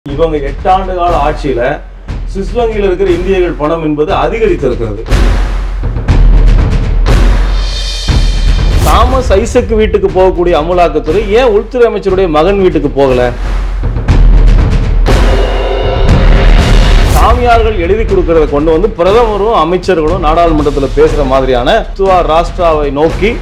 இவங்க எட்டாண்டு கால ஆட்சியில சுவிஸ் வங்கியில் இருக்கிற இந்தியர்கள் பணம் என்பது அதிகரித்திருக்கிறது தாமஸ் ஐசக் வீட்டுக்கு போகக்கூடிய அமலாக்கத்துறை ஏன் உள்துறை அமைச்சருடைய மகன் வீட்டுக்கு போகல சாமியார்கள் எழுதி கொடுக்கறத கொண்டு வந்து பிரதமரும் அமைச்சர்களும் நாடாளுமன்றத்தில் பேசுற மாதிரியான துவா ராஷ்டிராவை நோக்கி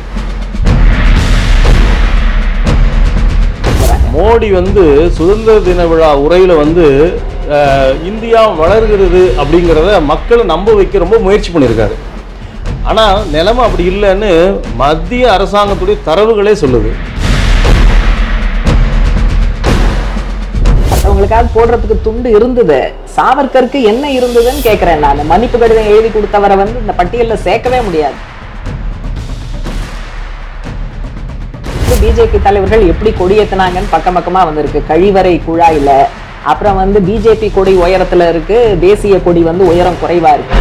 மோடி வந்து சுதந்திர தின விழா உரையில வந்து அஹ், இந்தியா வளர்கிறது அப்படிங்கிறத மக்களை நம்ப வைக்க ரொம்ப முயற்சி பண்ணியிருக்காரு ஆனா நிலைமை அப்படி இல்லைன்னு மத்திய அரசாங்கத்துடைய தரவுகளே சொல்லுது அவங்களுக்காக போடுறதுக்கு துண்டு இருந்தது சாவர்கருக்கு என்ன இருந்ததுன்னு கேக்குறேன் நான் மன்னிப்பு கடிதம் எழுதி கொடுத்தவரை வந்து இந்த பட்டியல்ல சேர்க்கவே முடியாது பிஜேபி தலைவர்கள் எப்படி கொடியேத்துனாங்கன்னு பக்கம் பக்கமா வந்திருக்கு கழிவறை குழாயில அப்புறம் வந்து பிஜேபி கொடி உயரத்துல இருக்கு தேசிய கொடி வந்து உயரம் குறைவா இருக்கு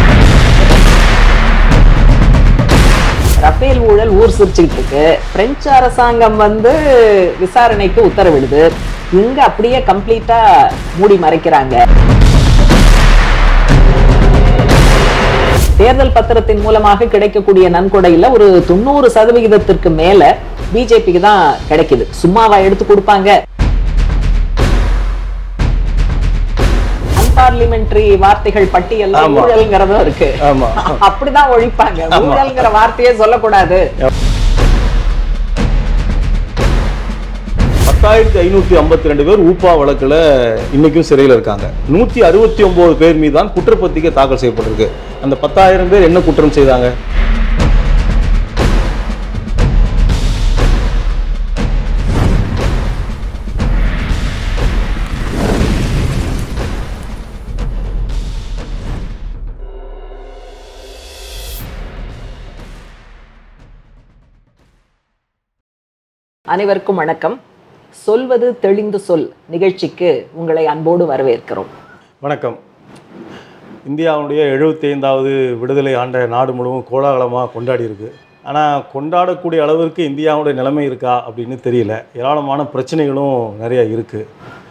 ரஃபேல் ஊழல் ஊர் சிரிச்சுக்கிட்டு இருக்கு பிரெஞ்சு அரசாங்கம் வந்து விசாரணைக்கு உத்தரவிடுது இங்க அப்படியே கம்ப்ளீட்டா மூடி மறைக்கிறாங்க தேர்தல் பத்திரத்தின் மூலமாக கிடைக்கக்கூடிய நன்கொடையில ஒரு தொண்ணூறு சதவிகிதத்திற்கு மேல பிஜேபிக்கு தான் கிடைக்குது சும்மாவா எடுத்து கொடுப்பாங்க அன்பார்லிமெண்டரி வார்த்தைகள் பட்டியல் ஆமா. ஊழல்ங்கிறதும் இருக்கு ஆமா. அப்படிதான் ஒழிப்பாங்க ஆமா. ஊழல்ங்கிற வார்த்தையே சொல்லக்கூடாது பத்தாயிரத்தி ஐநூத்தி ஐம்பத்தி ரெண்டு பேர் ஊப்பா வழக்குல இன்னைக்கும் சிறையில் இருக்காங்க நூத்தி அறுபத்தி ஒன்பது பேர் மீது தான் குற்றப்பத்திரிகை தாக்கல் செய்யப்பட்டிருக்கு அந்த பத்தாயிரம் பேர் என்ன குற்றம் செய்தாங்க அனைவருக்கும் வணக்கம் சொல்வது தெளிந்து சொல் நிகழ்ச்சிக்கு உங்களை அன்போடு வரவேற்கிறோம் வணக்கம் இந்தியாவுடைய எழுபத்தி ஐந்தாவது விடுதலை ஆண்ட நாடு முழுவதும் கோலாகலமாக கொண்டாடி இருக்கு ஆனால் கொண்டாடக்கூடிய அளவிற்கு இந்தியாவுடைய நிலைமை இருக்கா அப்படின்னு தெரியல ஏராளமான பிரச்சனைகளும் நிறைய இருக்குது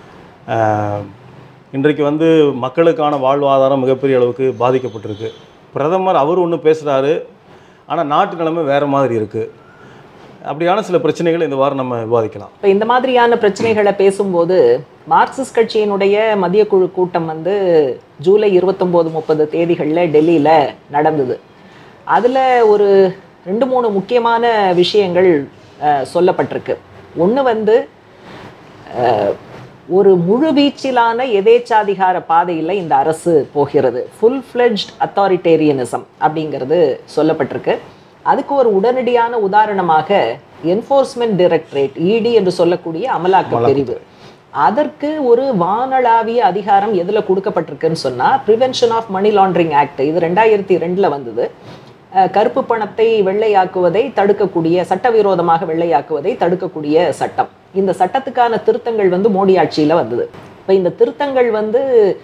இன்றைக்கு வந்து மக்களுக்கான வாழ்வாதாரம் மிகப்பெரிய அளவுக்கு பாதிக்கப்பட்டிருக்கு பிரதமர் அவர் ஒன்று பேசுகிறாரு ஆனால் நாட்டு நிலைமை வேறு மாதிரி இருக்குது அப்படியான சில பிரச்சனைகள் இந்த வாரம் நம்ம விவாதிக்கலாம் இப்போ இந்த மாதிரியான பிரச்சனைகளை பேசும்போது மார்க்சிஸ்ட் கட்சியினுடைய மத்திய குழு கூட்டம் வந்து ஜூலை இருபத்தொம்போது முப்பது தேதிகளில் டெல்லியில் நடந்தது அதில் ஒரு ரெண்டு மூணு முக்கியமான விஷயங்கள் அஹ், சொல்லப்பட்டிருக்கு ஒன்று வந்து அஹ், ஒரு முழுவீச்சிலான எதேச்சாதிகார பாதையில் இந்த அரசு போகிறது ஃபுல் ஃப்ளெஜ்ட் அத்தாரிட்டேரியனிசம் அப்படிங்கிறது சொல்லப்பட்டிருக்கு அதுக்கு ஒரு உடனடியான உதாரணமாக என்ஃபோர்ஸ்மெண்ட் டைரக்டரேட் இடி என்று சொல்லக்கூடிய அமலாக்க பிரிவு அதற்கு ஒரு வானளாவிய அதிகாரம் எதில் கொடுக்கப்பட்டிருக்குன்னு சொன்னால் prevention of money laundering act இது ரெண்டாயிரத்தி ரெண்டில் வந்தது அஹ், கருப்பு பணத்தை வெள்ளையாக்குவதை தடுக்கக்கூடிய சட்டவிரோதமாக வெள்ளையாக்குவதை தடுக்கக்கூடிய சட்டம் இந்த சட்டத்துக்கான திருத்தங்கள் வந்து மோடி ஆட்சியில் வந்தது இப்போ இந்த திருத்தங்கள் வந்து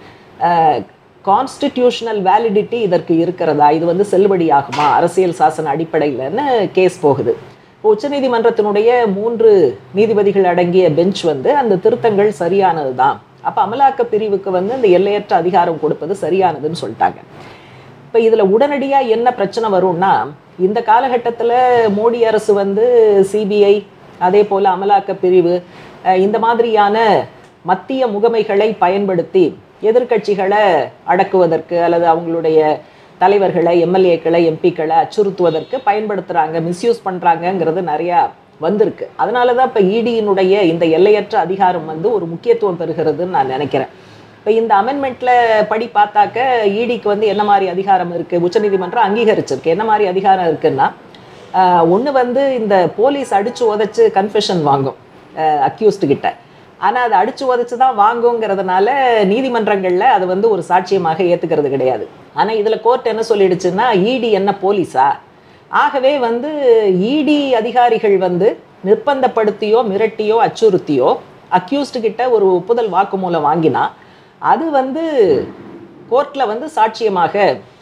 கான்ஸ்டிடியூஷனல் வேலிடிட்டி இதற்கு இருக்கிறதா இது வந்து செல்லுபடியாகுமா அரசியல் சாசன அடிப்படையில்னு கேஸ் போகுது இப்போ உச்சநீதிமன்றத்தினுடைய மூன்று நீதிபதிகள் அடங்கிய பெஞ்ச் வந்து அந்த திருத்தங்கள் சரியானது தான் அப்போ அமலாக்க பிரிவுக்கு வந்து இந்த எல்லையற்ற அதிகாரம் கொடுப்பது சரியானதுன்னு சொல்லிட்டாங்க இப்போ இதில் உடனடியாக என்ன பிரச்சனை வரும்னா இந்த காலகட்டத்தில் மோடி அரசு வந்து சிபிஐ அதே போல் அமலாக்க பிரிவு அஹ், இந்த மாதிரியான மத்திய முகமைகளை பயன்படுத்தி எதிர்க்கட்சிகளை அடக்குவதற்கு அல்லது அவங்களுடைய தலைவர்களை எம்எல்ஏக்களை எம்பிக்களை அச்சுறுத்துவதற்கு பயன்படுத்துகிறாங்க மிஸ்யூஸ் பண்ணுறாங்கங்கிறது நிறையா வந்திருக்கு அதனால தான் இப்போ இடியினுடைய இந்த எல்லையற்ற அதிகாரம் வந்து ஒரு முக்கியத்துவம் பெறுகிறதுன்னு நான் நினைக்கிறேன் இப்போ இந்த அமெண்ட்மெண்ட்ல படி பார்த்தாக்க இடிக்கு வந்து என்ன மாதிரி அதிகாரம் இருக்கு உச்சநீதிமன்றம் அங்கீகரிச்சிருக்கு என்ன மாதிரி அதிகாரம் இருக்குன்னா ஒன்று வந்து இந்த போலீஸ் அடிச்சு உதைச்சு கன்ஃபெஷன் வாங்கும் அக்யூஸ்டு கிட்ட ஆனால் அது அடிச்சு உதைச்சு தான் வாங்குங்கிறதுனால நீதிமன்றங்களில் அது வந்து ஒரு சாட்சியமாக ஏற்றுக்கிறது கிடையாது ஆனால் இதில் கோர்ட் என்ன சொல்லிடுச்சுன்னா இடி என்ன போலீஸா ஆகவே வந்து இடி அதிகாரிகள் வந்து நிர்பந்தப்படுத்தியோ மிரட்டியோ அச்சுறுத்தியோ அக்யூஸ்டு கிட்ட ஒரு ஒப்புதல் வாக்குமூலம் வாங்கினா அது வந்து கோர்ட்டில் வந்து சாட்சியமாக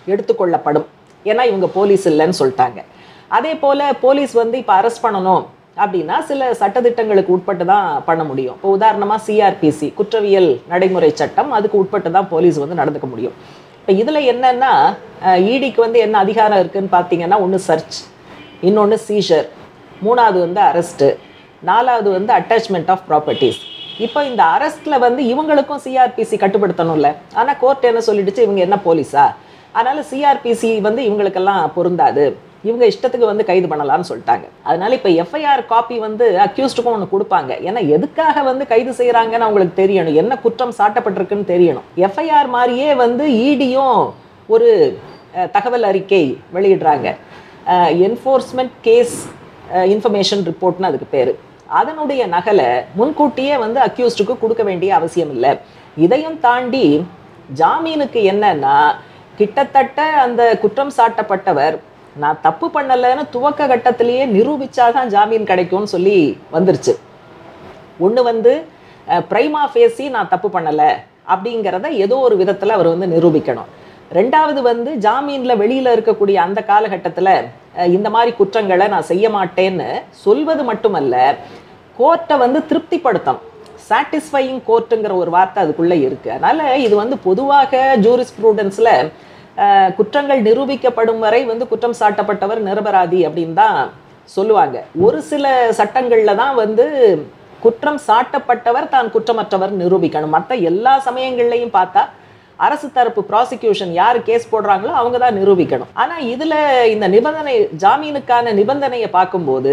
எடுத்துக்கொள்ளப்படும் ஏன்னா இவங்க போலீஸ் இல்லைன்னு சொல்லிட்டாங்க அதே போல் போலீஸ் வந்து இப்போ அரெஸ்ட் பண்ணணும் அப்படின்னா சில சட்டதிட்டங்களுக்கு உட்பட்டு தான் பண்ண முடியும் இப்போ உதாரணமாக சிஆர்பிசி குற்றவியல் நடைமுறை சட்டம் அதுக்கு உட்பட்டு தான் போலீஸ் வந்து நடந்துக்க முடியும் இப்போ இதில் என்னன்னா இடிக்கு வந்து என்ன அதிகாரம் இருக்குன்னு பார்த்தீங்கன்னா ஒன்று சர்ச் இன்னொன்று சீஷர் மூணாவது வந்து அரெஸ்ட்டு நாலாவது வந்து அட்டாச்மெண்ட் ஆஃப் ப்ராப்பர்ட்டிஸ் இப்போ இந்த அரெஸ்ட்டில் வந்து இவங்களுக்கும் சிஆர்பிசி கட்டுப்படுத்தணும்ல ஆனால் கோர்ட் என்ன சொல்லிடுச்சு இவங்க என்ன போலீஸா அதனால சிஆர்பிசி வந்து இவங்களுக்கெல்லாம் பொருந்தாது இவங்க இஷ்டத்துக்கு வந்து கைது பண்ணலாம்னு சொல்லிட்டாங்க அதனால இப்போ எஃப்ஐஆர் காப்பி வந்து அக்யூஸ்டுக்கும் ஒன்று கொடுப்பாங்க ஏன்னா எதுக்காக வந்து கைது செய்கிறாங்கன்னு அவங்களுக்கு தெரியணும் என்ன குற்றம் சாட்டப்பட்டிருக்குன்னு தெரியணும் எஃப்ஐஆர் மாதிரியே வந்து இடியும் ஒரு அஹ், தகவல் அறிக்கை வெளியிடுறாங்க என்ஃபோர்ஸ்மெண்ட் கேஸ் இன்ஃபர்மேஷன் ரிப்போர்ட்னு அதுக்கு பேர் அதனுடைய நகலை முன்கூட்டியே வந்து அக்யூஸ்டுக்கு கொடுக்க வேண்டிய அவசியம் இல்லை இதையும் தாண்டி ஜாமீனுக்கு என்னன்னா கிட்டத்தட்ட அந்த குற்றம் சாட்டப்பட்டவர் நான் தப்பு பண்ணலைன்னு துவக்க கட்டத்திலேயே நிரூபிச்சாதான் ஜாமீன் கிடைக்கும்னு சொல்லி வந்துருச்சு ஒன்று வந்து ப்ரைமா ஃபேஸி நான் தப்பு பண்ணலை அப்படிங்கிறத ஏதோ ஒரு விதத்தில் அவர் வந்து நிரூபிக்கணும் ரெண்டாவது வந்து ஜாமீனில் வெளியில் இருக்கக்கூடிய அந்த காலகட்டத்தில் இந்த மாதிரி குற்றங்களை நான் செய்ய மாட்டேன்னு சொல்வது மட்டுமல்ல கோர்ட்டை வந்து திருப்திப்படுத்தணும் சாட்டிஸ்ஃபையிங் கோர்ட்டுங்கிற ஒரு வார்த்தை அதுக்குள்ளே இருக்குது அதனால் இது வந்து பொதுவாக ஜூரிஸ் ப்ரூடன்ஸில் குற்றங்கள் நிரூபிக்கப்படும் வரை வந்து குற்றம் சாட்டப்பட்டவர் நிரபராதி அப்படின்னு தான் சொல்லுவாங்க ஒரு சில சட்டங்களில் தான் வந்து குற்றம் சாட்டப்பட்டவர் தான் குற்றமற்றவர் நிரூபிக்கணும் மற்ற எல்லா சமயங்கள்லையும் பார்த்தா அரசு தரப்பு ப்ராசிக்யூஷன் யார் கேஸ் போடுறாங்களோ அவங்க தான் நிரூபிக்கணும் ஆனால் இதில் இந்த நிபந்தனை ஜாமீனுக்கான நிபந்தனையை பார்க்கும்போது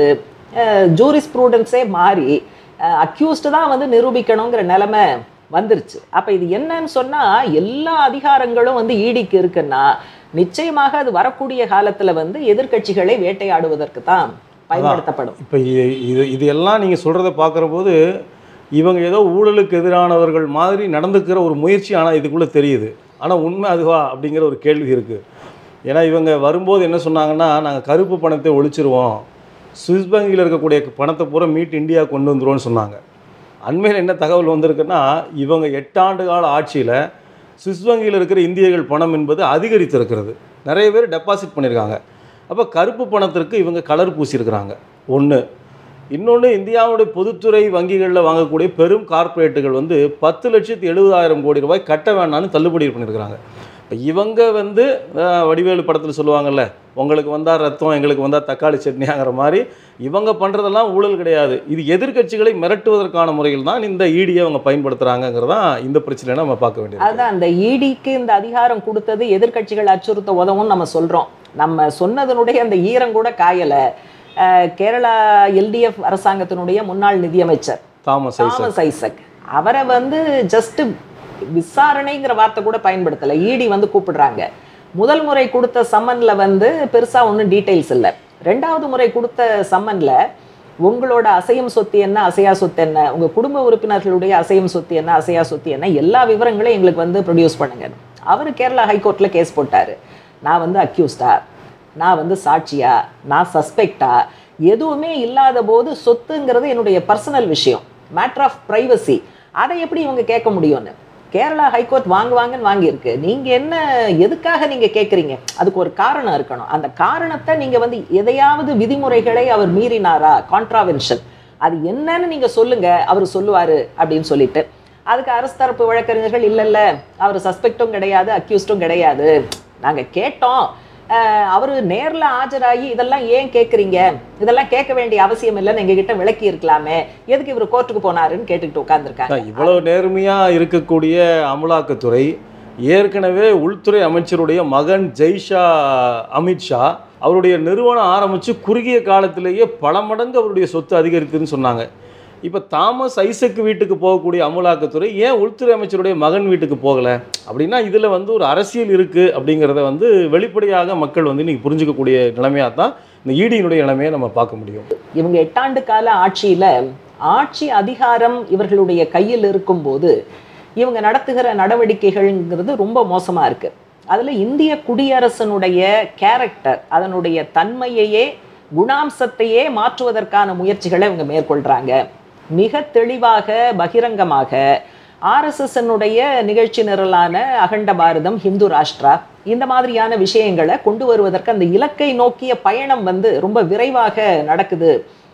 ஜூரிஸ் ப்ரூடன்ஸே மாறி அக்யூஸ்டு தான் வந்து நிரூபிக்கணுங்கிற நிலைமை வந்துருச்சு அப்போ இது என்னன்னு சொன்னால் எல்லா அதிகாரங்களும் வந்து ஈடிக்கு இருக்குன்னா நிச்சயமாக அது வரக்கூடிய காலத்தில் வந்து எதிர்க்கட்சிகளை வேட்டையாடுவதற்கு தான் பயன்படுத்தப்படும் இப்போ இது இது எல்லாம் நீங்கள் சொல்கிறத பார்க்குறபோது இவங்க ஏதோ ஊழலுக்கு எதிரானவர்கள் மாதிரி நடந்துக்கிற ஒரு முயற்சி ஆனால் இதுக்குள்ளே தெரியுது ஆனால் உண்மை அதுவா அப்படிங்கிற ஒரு கேள்வி இருக்குது ஏன்னா இவங்க வரும்போது என்ன சொன்னாங்கன்னா நாங்கள் கருப்பு பணத்தை ஒழிச்சிருவோம் சுவிஸ் வங்கியில் இருக்கக்கூடிய பணத்தை பூரா மீட் இந்தியா கொண்டு வந்துருவோம்னு சொன்னாங்க அண்மையில் என்ன தகவல் வந்திருக்குன்னா இவங்க எட்டாண்டு கால ஆட்சியில் சுவிஸ் வங்கியில் இருக்கிற இந்தியர்கள் பணம் என்பது அதிகரித்திருக்கிறது நிறைய பேர் டெபாசிட் பண்ணியிருக்காங்க அப்போ கருப்பு பணத்திற்கு இவங்க கலர் பூசியிருக்கிறாங்க ஒன்று இன்னொன்று இந்தியாவுடைய பொதுத்துறை வங்கிகளில் வாங்கக்கூடிய பெரும் கார்ப்பரேட்டுகள் வந்து பத்து லட்சத்து எழுபதாயிரம் கோடி ரூபாய் கட்ட வேண்டாம்னு தள்ளுபடி பண்ணியிருக்கிறாங்க இப்போ இவங்க வந்து அஹ், வடிவேலு படத்தில் சொல்லுவாங்கல்ல உங்களுக்கு வந்தால் ரத்தம் எங்களுக்கு வந்தால் தக்காளி சட்னியாங்கிற மாதிரி இவங்க பண்ணுறதெல்லாம் ஊழல் கிடையாது இது எதிர்க்கட்சிகளை மிரட்டுவதற்கான முறையில் தான் இந்த ஈடியை அவங்க பயன்படுத்துகிறாங்கிறதான் இந்த பிரச்சனையை நம்ம பார்க்க வேண்டியது அதான் அந்த இடிக்கு இந்த அதிகாரம் கொடுத்தது எதிர்க்கட்சிகள் அச்சுறுத்த உதவும் நம்ம சொல்றோம் நம்ம சொன்னதனுடைய அந்த ஈரம் கூட காயல அஹ், கேரளா எல்டிஎஃப் அரசாங்கத்தினுடைய முன்னாள் நிதியமைச்சர் தாமஸ் ஐசக் தாமஸ் ஐசக் அவரை வந்து ஜஸ்ட் விசாரணைங்கிற வார்த்தை கூட பயன்படுத்தலை இடி வந்து கூப்பிடுறாங்க முதல் முறை கொடுத்த சம்மன்ல வந்து பெருசா ஒன்றும் டீட்டெயில்ஸ் இல்லை ரெண்டாவது முறை கொடுத்த சம்மன்ல உங்களோட அசையும் சொத்து என்ன அசையா சொத்து என்ன உங்க குடும்ப உறுப்பினர்களுடைய அசையும் சொத்து என்ன அசையா சொத்து என்ன எல்லா விவரங்களையும் எங்களுக்கு வந்து ப்ரொடியூஸ் பண்ணுங்க அவர் கேரளா ஹைகோர்ட்ல கேஸ் போட்டாரு நான் வந்து அக்யூஸ்டா நான் வந்து சாட்சியா நான் சஸ்பெக்டா எதுவுமே இல்லாத போது சொத்துங்கிறது என்னுடைய பர்சனல் விஷயம் மேட்டர் ஆஃப் ப்ரைவசி அதை எப்படி இவங்க கேட்க முடியும்னு கேரளா ஹைகோர்ட் வாங்குவாங்கன்னு வாங்கியிருக்கு நீங்க என்ன எதுக்காக நீங்க கேட்குறீங்க அதுக்கு ஒரு காரணம் இருக்கணும் அந்த காரணத்தை நீங்க வந்து எதையாவது விதிமுறைகளை அவர் மீறினாரா கான்ட்ராவென்ஷன் அது என்னன்னு நீங்க சொல்லுங்க அவர் சொல்லுவாரு அப்படின்னு சொல்லிட்டு அதுக்கு அரசு தரப்பு வழக்கறிஞர்கள் இல்ல இல்ல அவர் சஸ்பெக்டும் கிடையாது அக்யூஸ்டும் கிடையாது நாங்க கேட்டோம் அஹ், அவரு நேர்ல ஆஜராகி இதெல்லாம் ஏன் கேட்குறீங்க இதெல்லாம் கேட்க வேண்டிய அவசியம் இல்லைன்னு எங்ககிட்ட விளக்கி இருக்கலாமே எதுக்கு இவர் கோர்ட்டுக்கு போனாருன்னு கேட்டுக்கிட்டு உட்காந்துருக்காங்க இவ்வளவு நேர்மையாக இருக்கக்கூடிய அமலாக்கத்துறை ஏற்கனவே உள்துறை அமைச்சருடைய மகன் ஜெய்ஷா அமித்ஷா அவருடைய நிறுவனம் ஆரம்பித்து குறுகிய காலத்திலேயே பல மடங்கு அவருடைய சொத்து அதிகரித்துன்னு சொன்னாங்க இப்போ தாமஸ் ஐசக் வீட்டுக்கு போகக்கூடிய அமலாக்கத்துறை ஏன் உள்துறை அமைச்சருடைய மகன் வீட்டுக்கு போகலை அப்படின்னா இதில் வந்து ஒரு அரசியல் இருக்குது அப்படிங்கிறத வந்து வெளிப்படையாக மக்கள் வந்து இன்னைக்கு புரிஞ்சுக்கக்கூடிய நிலைமையாக தான் இந்த ஈடியினுடைய நிலைமையை நம்ம பார்க்க முடியும் இவங்க எட்டாண்டு கால ஆட்சியில ஆட்சி அதிகாரம் இவர்களுடைய கையில் இருக்கும்போது இவங்க நடத்துகிற நடவடிக்கைகள்ங்கிறது ரொம்ப மோசமா இருக்கு அதுல இந்திய குடியரசனுடைய கேரக்டர் அதனுடைய தன்மையையே குணாம்சத்தையே மாற்றுவதற்கான முயற்சிகளை இவங்க மேற்கொள்றாங்க மிக தெளிவாக பகிரங்கமாக ஆர்எஸ்எஸ்னுடைய நிகழ்ச்சி நிரலான அகண்ட பாரதம் ஹிந்து ராஷ்டிரா இந்த மாதிரியான விஷயங்களை கொண்டு வருவதற்கு அந்த இலக்கை நோக்கிய பயணம் வந்து ரொம்ப விரைவாக நடக்குது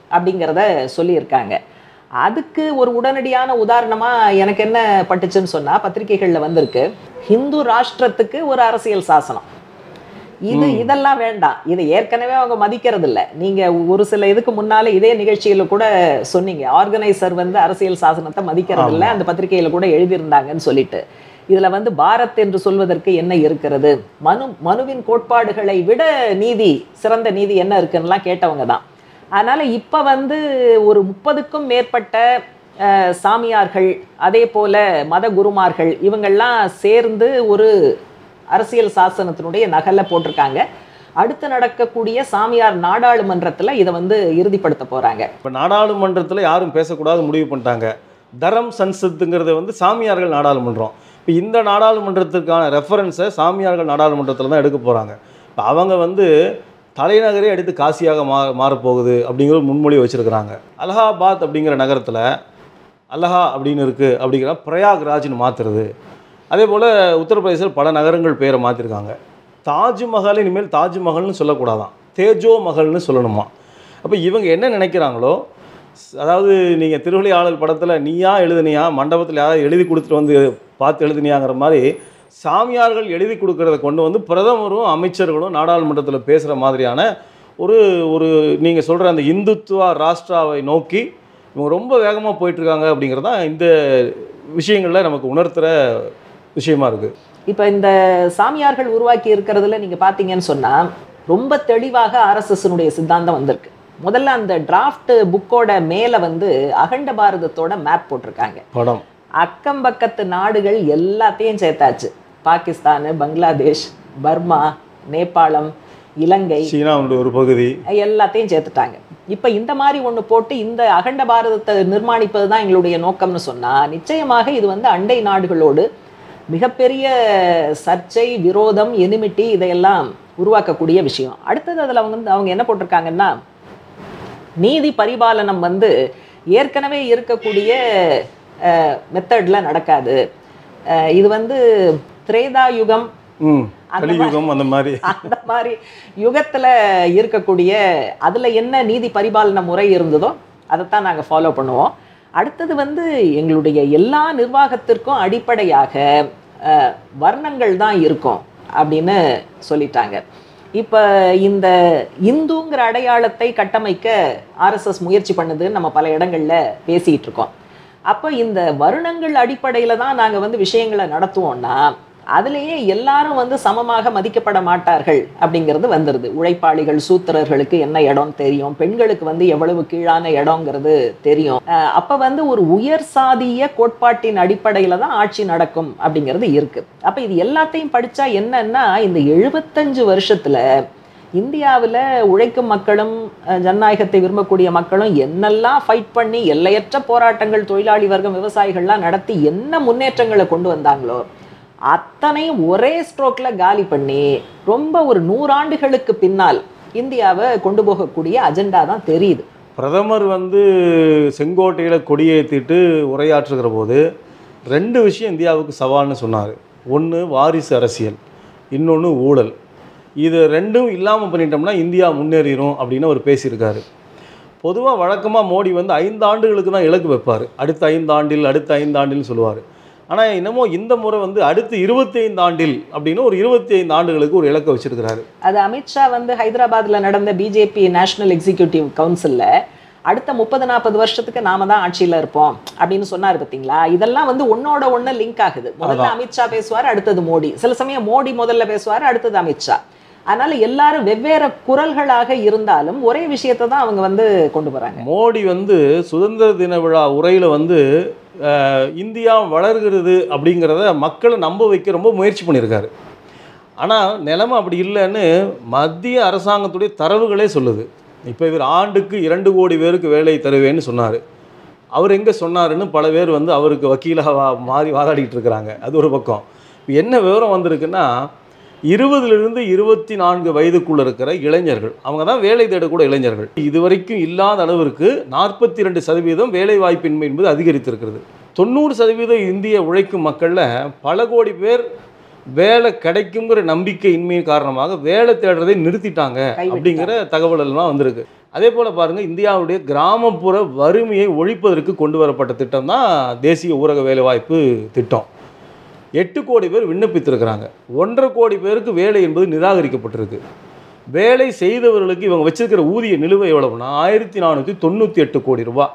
அப்படிங்கிறத சொல்லியிருக்காங்க அதுக்கு ஒரு உடனடியான உதாரணமா எனக்கு என்ன பட்டுச்சுன்னு சொன்னா பத்திரிகைகள்ல வந்திருக்கு ஹிந்து ராஷ்டிரத்துக்கு ஒரு அரசியல் சாசனம் இது இதெல்லாம் வேண்டாம் இதை ஏற்கனவே அவங்க மதிக்கிறது இல்ல நீங்க ஒரு சில இதுக்கு முன்னால இதே நிகழ்ச்சியில கூட சொன்னீங்க ஆர்கனைசர் வந்து அரசியல் சாசனத்தை மதிக்கிறது இல்ல அந்த பத்திரிகையில கூட எழுதியிருந்தாங்கன்னு சொல்லிட்டு இதுல வந்து பாரத் என்று சொல்வதற்கு என்ன இருக்கிறது மனு மனுவின் கோட்பாடுகளை விட நீதி சிறந்த நீதி என்ன இருக்குன்னுலாம் கேட்டவங்க தான் அதனால இப்ப வந்து ஒரு முப்பதுக்கும் மேற்பட்ட அஹ், சாமியார்கள் அதே போல மத குருமார்கள் இவங்கெல்லாம் சேர்ந்து ஒரு அரசியல் சாசனத்தினுடைய நகலை போட்டிருக்காங்க அடுத்து நடக்கக்கூடிய சாமியார் நாடாளுமன்றத்துல இதை வந்து இறுதிப்படுத்த போறாங்க இப்போ நாடாளுமன்றத்தில் யாரும் பேசக்கூடாது முடிவு பண்ணிட்டாங்க தரம் சன்சத்துங்கிறத வந்து சாமியார்கள் நாடாளுமன்றம் இப்போ இந்த நாடாளுமன்றத்துக்கான ரெஃபரன்ஸை சாமியார்கள் நாடாளுமன்றத்தில் தான் எடுக்க போகிறாங்க இப்போ அவங்க வந்து தலைநகரே எடுத்து காசியாக மா மாறப்போகுது அப்படிங்கிற ஒரு முன்மொழி வச்சுருக்கிறாங்க அலகாபாத் அப்படிங்கிற நகரத்தில் அல்லஹா அப்படின்னு இருக்குது அப்படிங்கிற பிரயாக்ராஜ்னு மாற்றுறது அதே போல் உத்தரப்பிரதேசத்தில் பல நகரங்கள் பேரை மாற்றிருக்காங்க தாஜ்மஹால் இனிமேல் தாஜ்மஹல்னு சொல்லக்கூடாதான் தேஜோ மஹல்னு சொல்லணுமா அப்போ இவங்க என்ன நினைக்கிறாங்களோ ஸ்- அதாவது நீங்கள் திருவிளையாளர் படத்தில் நீயா எழுதுனியா மண்டபத்தில் யாராவது எழுதி கொடுத்துட்டு வந்து பார்த்து எழுதுனியாங்கிற மாதிரி சாமியார்கள் எழுதி கொடுக்கறத கொண்டு வந்து பிரதமரும் அமைச்சர்களும் நாடாளுமன்றத்தில் பேசுகிற மாதிரியான ஒரு ஒரு நீங்கள் சொல்கிற அந்த இந்துத்துவா ராஷ்டிராவை நோக்கி இவங்க ரொம்ப வேகமாக போயிட்டுருக்காங்க அப்படிங்கிறது தான் இந்த விஷயங்களில் நமக்கு உணர்த்துகிற விஷயமா இருக்குது இப்ப இந்த சாமியார்கள் உருவாக்கி இருக்கிறதுல நீங்க பாத்தீங்கன்னு சொன்னா ரொம்ப தெளிவாக ஆர்எஸ்எஸ்னுடைய சித்தாந்தம் வந்திருக்கு முதல்ல அந்த டிராஃப்ட் புக்கோட மேல வந்து அகண்ட பாரதத்தோட மேப் போட்டிருக்காங்க படம் அக்கம் பக்கத்து நாடுகள் எல்லாத்தையும் சேர்த்தாச்சு பாகிஸ்தான் பங்களாதேஷ் பர்மா நேபாளம் இலங்கை சீனாவுடைய ஒரு பகுதி எல்லாத்தையும் சேர்த்துட்டாங்க இப்ப இந்த மாதிரி ஒண்ணு போட்டு இந்த அகண்ட பாரதத்தை நிர்மாணிப்பது தான் எங்களுடைய நோக்கம்னு சொன்னா நிச்சயமாக இது வந்து அண்டை நாடுகளோடு மிகப்பெரிய சர்ச்சை விரோதம் எனிமிட்டி இதையெல்லாம் உருவாக்கக்கூடிய விஷயம் அடுத்தது அதுல அவங்க வந்து அவங்க என்ன போட்டிருக்காங்கன்னா நீதி பரிபாலனம் வந்து ஏற்கனவே இருக்கக்கூடிய மெத்தட்ல நடக்காது அஹ், இது வந்து திரேதா யுகம் ம் அந்த கலியுகம் அந்த மாதிரி அந்த மாதிரி யுகத்துல இருக்கக்கூடிய அதுல என்ன நீதி பரிபாலன முறை இருந்ததோ அதைத்தான் நாங்க ஃபாலோ பண்ணுவோம் அடுத்தது வந்து எங்களுடைய எல்லா நிர்வாகத்திற்கும் அடிப்படையாக அஹ், வர்ணங்கள் தான் இருக்கும் அப்படின்னு சொல்லிட்டாங்க இப்ப இந்த இந்துங்கிற அடையாளத்தை கட்டமைக்க ஆர்எஸ்எஸ் முயற்சி பண்ணுதுன்னு நம்ம பல இடங்கள்ல பேசிட்டு இருக்கோம் அப்போ இந்த வருணங்கள் அடிப்படையில தான் நாங்க வந்து விஷயங்களை நடத்துவோம்னா அதுலேயே எல்லாரும் வந்து சமமாக மதிக்கப்பட மாட்டார்கள் அப்படிங்கிறது வந்துடுது உழைப்பாளிகள் சூத்திரர்களுக்கு என்ன இடம் தெரியும் பெண்களுக்கு வந்து எவ்வளவு கீழான இடங்கிறது தெரியும் அஹ் அப்ப வந்து ஒரு உயர் சாதிய கோட்பாட்டின் அடிப்படையில தான் ஆட்சி நடக்கும் அப்படிங்கிறது இருக்கு அப்ப இது எல்லாத்தையும் படிச்சா என்னன்னா இந்த எழுபத்தஞ்சு வருஷத்துல இந்தியாவில் உழைக்கும் மக்களும் அஹ், ஜனநாயகத்தை விரும்பக்கூடிய மக்களும் என்னெல்லாம் ஃபைட் பண்ணி எல்லையற்ற போராட்டங்கள் தொழிலாளி வர்க்கம் விவசாயிகள்லாம் நடத்தி என்ன முன்னேற்றங்களை கொண்டு வந்தாங்களோ அத்தனையும் ஒரே ஸ்ட்ரோக்ல காலி பண்ணி ரொம்ப ஒரு நூறாண்டுகளுக்கு பின்னால் இந்தியாவை கொண்டு போகக்கூடிய அஜெண்டா தான் தெரியுது பிரதமர் வந்து செங்கோட்டையில் கொடியேற்றிட்டு உரையாற்றுகிற போது ரெண்டு விஷயம் இந்தியாவுக்கு சவால்னு சொன்னார் ஒன்று வாரிசு அரசியல் இன்னொன்று ஊழல் இது ரெண்டும் இல்லாமல் பண்ணிட்டோம்னா இந்தியா முன்னேறிடும் அப்படின்னு அவர் பேசியிருக்காரு பொதுவாக வழக்கமாக மோடி வந்து ஐந்து ஆண்டுகளுக்கு தான் இலக்கு வைப்பார் அடுத்த ஐந்து ஆண்டில் அடுத்த ஐந்து ஆண்டில்னு சொல்லுவார் ஆனால் என்னமோ இந்த முறை வந்து அடுத்து இருபத்தி ஐந்து ஆண்டில் அப்படின்னு ஒரு இருபத்தி ஐந்து ஆண்டுகளுக்கு ஒரு இலக்கை வச்சிருக்கிறாரு அது அமித்ஷா வந்து ஹைதராபாத்ல நடந்த பிஜேபி நேஷனல் எக்ஸிகியூட்டிவ் கவுன்சில்ல அடுத்த முப்பது நாற்பது வருஷத்துக்கு நாம தான் ஆட்சியில இருப்போம் அப்படின்னு சொன்னாரு பாத்தீங்களா இதெல்லாம் வந்து ஒன்னோட ஒண்ணு லிங்க் ஆகுது முதல்ல அமித்ஷா பேசுவார் அடுத்தது மோடி சில சமயம் மோடி முதல்ல பேசுவார் அடுத்தது அமித்ஷா அதனால எல்லாரும் வெவ்வேறு குரல்களாக இருந்தாலும் ஒரே விஷயத்தை தான் அவங்க வந்து கொண்டு போறாங்க மோடி வந்து சுதந்திர தின விழா உரையில் வந்து அஹ், இந்தியா வளர்கிறது அப்படிங்கிறத மக்களை நம்ப வைக்க ரொம்ப முயற்சி பண்ணியிருக்காரு ஆனால் நிலைமை அப்படி இல்லைன்னு மத்திய அரசாங்கத்துடைய தரவுகளே சொல்லுது இப்போ இவர் ஆண்டுக்கு இரண்டு கோடி பேருக்கு வேலை தருவேன்னு சொன்னார் அவர் எங்கே சொன்னாருன்னு பல பேர் வந்து அவருக்கு வக்கீலாக வா மாறி வாதாடிட்டு இருக்கிறாங்க அது ஒரு பக்கம் இப்போ என்ன விவரம் வந்திருக்குன்னா இருபதுலேருந்து இருபத்தி நான்கு வயதுக்குள்ள இருக்கிற இளைஞர்கள் அவங்க தான் வேலை தேடக்கூட இளைஞர்கள் இதுவரைக்கும் இல்லாத அளவிற்கு நாற்பத்தி ரெண்டு சதவீதம் வேலை வாய்ப்பின்மை என்பது அதிகரித்திருக்கிறது தொண்ணூறு சதவீதம் இந்திய உழைக்கும் மக்களில் பல கோடி பேர் வேலை கிடைக்குங்கிற நம்பிக்கை இன்மையின் காரணமாக வேலை தேடுறதை நிறுத்திட்டாங்க கைவிட்டாங்க. அப்படிங்கிற தகவல் எல்லாம் வந்திருக்கு அதே போல் பாருங்கள் இந்தியாவுடைய கிராமப்புற வறுமையை ஒழிப்பதற்கு கொண்டு வரப்பட்ட திட்டம் தான் தேசிய ஊரக வேலைவாய்ப்பு திட்டம் எட்டு கோடி பேர் விண்ணப்பித்திருக்கிறாங்க ஒன்றரை கோடி பேருக்கு வேலை என்பது நிராகரிக்கப்பட்டிருக்கு வேலை செய்தவர்களுக்கு இவங்க வச்சிருக்கிற ஊதிய நிலுவை எவ்வளவுனா ஆயிரத்தி நானூற்றி தொண்ணூற்றி எட்டு கோடி ரூபாய்